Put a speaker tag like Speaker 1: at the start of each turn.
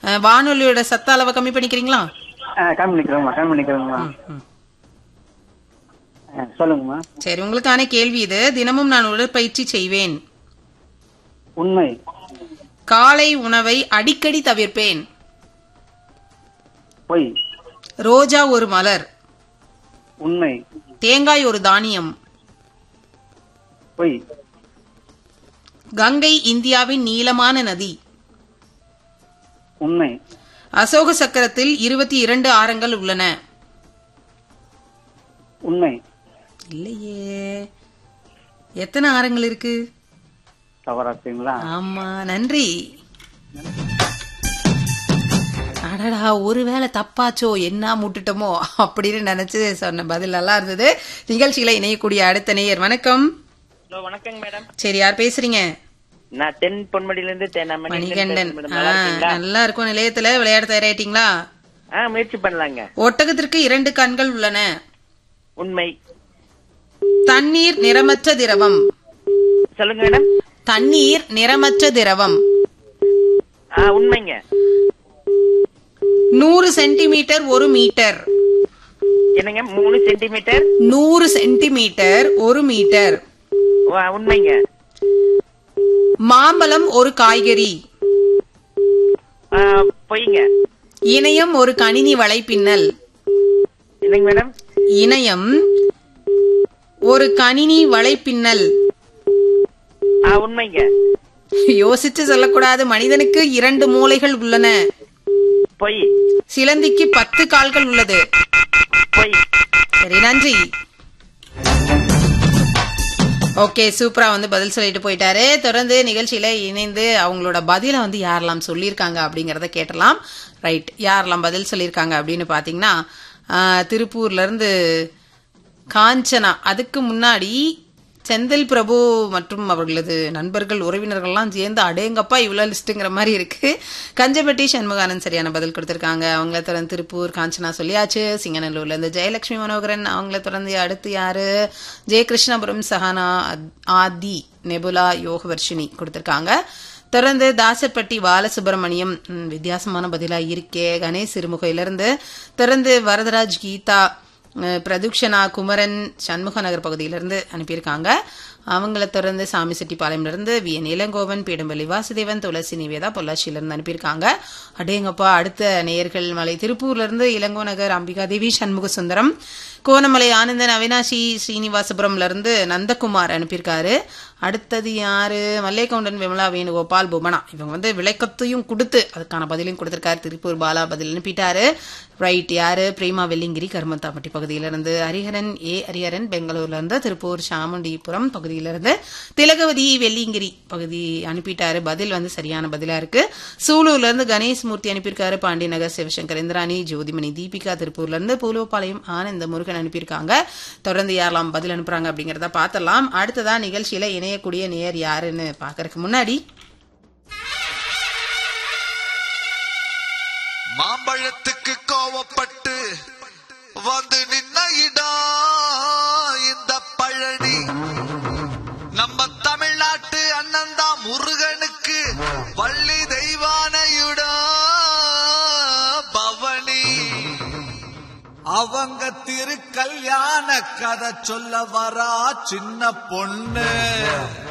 Speaker 1: அஹ், வானொலியோட சத்த அளவை கம்மி பண்ணிக்கிறீங்களா
Speaker 2: ஆ, கம்மி பண்ணிக்கிறோம்மா கம்மி பண்ணிக்கிறோம்மா
Speaker 1: ம்.
Speaker 2: ஆ, சொல்லுங்கம்மா
Speaker 1: சரி உங்களுக்கான கேள்வி இது தினமும் நான் உடற்பயிற்சி செய்வேன்
Speaker 2: உண்மை
Speaker 1: காலை உணவை அடிக்கடி தவிர்ப்பேன்
Speaker 2: பொய்
Speaker 1: ரோஜா ஒரு மலர்
Speaker 2: உண்மை
Speaker 1: தேங்காய் ஒரு தானியம்
Speaker 2: பொய்
Speaker 1: கங்கை இந்தியாவின் நீளமான நதி
Speaker 2: உண்மை
Speaker 1: அசோக சக்கரத்தில் இருபத்தி இரண்டு ஆரங்கள் உள்ளன
Speaker 2: உண்மை
Speaker 1: இல்லையே எத்தனை ஆரங்கள் இருக்கு
Speaker 2: தவறாச்சுங்களா
Speaker 1: ஆமா நன்றி அடடா ஒருவேளை தப்பாச்சோ என்ன முட்டுட்டோமோ அப்படின்னு நினைச்சு சொன்ன பதில் நல்லா இருந்தது நிகழ்ச்சியில இணையக்கூடிய அடுத்த நேயர் வணக்கம்
Speaker 3: ஹலோ வணக்கங்க மேடம்
Speaker 1: சரி யார் பேசுறீங்க
Speaker 3: நான் தென் பொன்மடியில இருந்து தென்னாமணி
Speaker 1: மணிகண்டன் ஆ, நல்லா இருக்கும் நிலையத்துல விளையாட தயாராயிட்டீங்களா
Speaker 3: ஆ முயற்சி பண்ணலாங்க
Speaker 1: ஒட்டகத்திற்கு இரண்டு கண்கள் உள்ளன
Speaker 3: உண்மை
Speaker 1: தண்ணீர் நிறமற்ற திரவம்
Speaker 3: சொல்லுங்க மேடம்
Speaker 1: தண்ணீர் நிறமற்ற திரவம்
Speaker 3: ஆ உண்மைங்க
Speaker 1: நூறு சென்டிமீட்டர் ஒரு மீட்டர்
Speaker 3: என்னங்க மூணு சென்டிமீட்டர்
Speaker 1: நூறு சென்டிமீட்டர் ஒரு மீட்டர்
Speaker 3: உண்மைங்க
Speaker 1: மாம்பழம் ஒரு காய்கறி
Speaker 3: ஆ, பொய்ங்க
Speaker 1: இணையம் ஒரு கணினி வலைப்பின்னல்
Speaker 3: என்னங்க மேடம்
Speaker 1: இணையம் ஒரு கணினி வலைப்பின்னல்
Speaker 3: ஆ உண்மைங்க
Speaker 1: யோசிச்சு சொல்லக்கூடாது மனிதனுக்கு இரண்டு மூளைகள் உள்ளன
Speaker 3: பொய்
Speaker 1: சிலந்திக்கு பத்து கால்கள் உள்ளது
Speaker 3: பொய்
Speaker 1: சரி நன்றி ஓகே சூப்பரா வந்து பதில் சொல்லிட்டு போயிட்டாரு தொடர்ந்து நிகழ்ச்சியில இணைந்து அவங்களோட பதில வந்து யாரெல்லாம் சொல்லியிருக்காங்க அப்படிங்கறத கேட்டலாம் ரைட் யாரெல்லாம் பதில் சொல்லியிருக்காங்க அப்படின்னு பாத்தீங்கன்னா ஆஹ், திருப்பூர்ல இருந்து காஞ்சனா அதுக்கு முன்னாடி செந்தில் பிரபு மற்றும் அவர்களது நண்பர்கள் உறவினர்கள்லாம் சேர்ந்து அடேங்கப்பா இவ்வளோ லிஸ்ட்டுங்கிற மாதிரி இருக்கு கஞ்சப்பட்டி சண்முகானந்த் சரியான பதில் கொடுத்திருக்காங்க அவங்கள தொடர்ந்து திருப்பூர் காஞ்சனா சொல்லியாச்சு சிங்கநல்லூர்ல இருந்து ஜெயலட்சுமி மனோகரன் அவங்கள தொடர்ந்து அடுத்து யாரு ஜெய கிருஷ்ணபுரம் சஹானா அத்- ஆதி நெபுலா யோகவர்ஷினி கொடுத்திருக்காங்க தொடர்ந்து தாசர்பட்டி பாலசுப்ரமணியம் ம், வித்தியாசமான பதிலா இருக்கே கணேஷ் சிறுமுகையிலிருந்து தொடர்ந்து வரதராஜ் கீதா அஹ், பிரதுக்ஷனா குமரன் சண்முக நகர் பகுதியிலிருந்து அனுப்பியிருக்காங்க அவங்கள தொடர்ந்து சாமி செட்டிப்பாளையம்ல இருந்து வி என் இளங்கோவன் பீடம்பள்ளி வாசுதேவன் துளசி நிவேதா பொள்ளாச்சியில இருந்து அனுப்பியிருக்காங்க அடேங்கப்பா அடுத்த நேயர்கள் மலை திருப்பூர்ல இருந்து இளங்கோ நகர் அம்பிகா தேவி சண்முக சுந்தரம் கோணமலை ஆனந்தன் அவினாஷி ஸ்ரீனிவாசபுரம்ல இருந்து நந்தகுமார் அனுப்பியிருக்காரு அடுத்தது யாரு மல்லேகவுண்டன் விமலா வேணுகோபால் புவனா இவங்க வந்து விளக்கத்தையும் கொடுத்து அதுக்கான பதிலையும் கொடுத்திருக்காரு திருப்பூர் பாலா பதில் அனுப்பிட்டாரு ரைட் யாரு பிரேமா வெள்ளிங்கிரி கருமத்தாப்பட்டி பகுதியிலிருந்து ஹரிஹரன் ஏ ஹரிஹரன் பெங்களூர்ல இருந்து திருப்பூர் சாமுண்டிபுரம் பகுதியிலிருந்து திலகவதி வெள்ளிங்கிரி பகுதி அனுப்பிட்டாரு பதில் வந்து சரியான பதிலா இருக்கு சூலூர்ல இருந்து கணேஷ் மூர்த்தி அனுப்பியிருக்காரு பாண்டி நகர் சிவசங்கர் இந்திராணி ஜோதிமணி தீபிகா திருப்பூர்ல இருந்து பூலோபாளையம் ஆனந்த முருகன் அனுப்பியிருக்காங்க தொடர்ந்து யாரெல்லாம் பதில் அனுப்புறாங்க அப்படிங்கறத பார்த்தலாம் அடுத்ததா நிகழ்ச்சியில இணையக்கூடிய நேயர் யாருன்னு பாக்கறதுக்கு முன்னாடி
Speaker 4: மாம்பழத்துக்கு கோவப்பட்டு வந்து நின்ன இடம் இந்த பழனி நம்ம தமிழ்நாட்டு அண்ணன்தான் முருகனுக்கு வள்ளி தெய்வானையுடா பவனி அவங்க திரு கல்யாண கதை சொல்ல வரா சின்ன பொண்ணு